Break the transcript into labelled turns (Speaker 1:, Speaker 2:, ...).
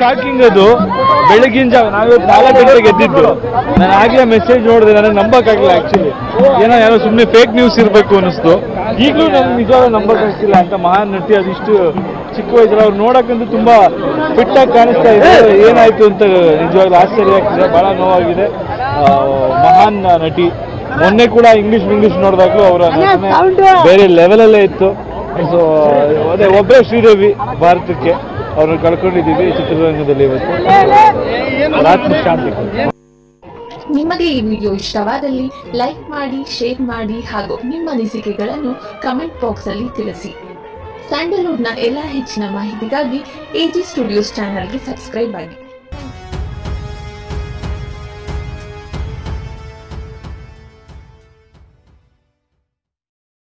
Speaker 1: shocking ಅದು ಬೆಳಗಿನ ಜಾವ ನಾವಿವತ್ತು ನಾಲ್ಕು ಗಂಟೆಗೆ ಎದ್ದಿದ್ದು ನಾನು ಆಗ್ಲೇ ಮೆಸೇಜ್ ನೋಡಿದೆ ನನಗೆ ನಂಬಕ್ಕಾಗಿಲ್ಲ ಆಕ್ಚುಲಿ ಏನೋ ಯಾರೋ ಸುಮ್ಮನೆ ಫೇಕ್ ನ್ಯೂಸ್ ಇರಬೇಕು ಅನಿಸ್ತು ಈಗಲೂ ನನಗೆ ನಿಜವಾಗ್ಲೂ ನಂಬಕ್ಕಾಗ್ತಿಲ್ಲ ಅಂತ ಮಹಾನ್ ನಟಿ ಅದಿಷ್ಟು ಚಿಕ್ಕ ವಯಸ್ಸಲ್ಲಿ ಅವ್ರು ನೋಡಕ್ಕಂತೂ ತುಂಬಾ ಫಿಟ್ ಆಗಿ ಕಾಣಿಸ್ತಾ ಇದೆ ಏನಾಯ್ತು ಅಂತ ನಿಜವಾಗ್ಲೂ ಆಶ್ಚರ್ಯ ಆಗ್ತಿದೆ ಬಹಳ ನೋವಾಗಿದೆ ಆ, ಮಹಾನ್ ನಟಿ ಮೊನ್ನೆ ಕೂಡ ಇಂಗ್ಲಿಷ್ ಇಂಗ್ಲಿಷ್ ನೋಡಿದಾಗ್ಲೂ ಅವರ ನಟನೆ ಬೇರೆ ಲೆವೆಲಲ್ಲೇ ಇತ್ತು ಸೊ ಅದೇ ಒಬ್ಬರೇ ಶ್ರೀದೇವಿ ಭಾರತಕ್ಕೆ ಅವ್ರನ್ನ ಕಳ್ಕೊಂಡಿದ್ದೀವಿ ಚಿತ್ರರಂಗದಲ್ಲಿ ಇವತ್ತು ರಾತ್ರಿ ಶಾಂತಿ
Speaker 2: ನಿಮಗೆ ಈ ವಿಡಿಯೋ ಇಷ್ಟವಾದಲ್ಲಿ ಲೈಕ್ ಮಾಡಿ ಶೇರ್ ಮಾಡಿ ಹಾಗೂ ನಿಮ್ಮ ಅನಿಸಿಕೆಗಳನ್ನು ಕಮೆಂಟ್ ಬಾಕ್ಸ್ ಅಲ್ಲಿ ತಿಳಿಸಿ ಸ್ಯಾಂಡಲ್ವುಡ್ನ ಎಲ್ಲ ಹೆಚ್ಚಿನ ಮಾಹಿತಿಗಾಗಿ ಎಜಿ ಸ್ಟುಡಿಯೋಸ್ ಚಾನಲ್ಗೆ ಸಬ್ಸ್ಕ್ರೈಬ್ ಆಗಿ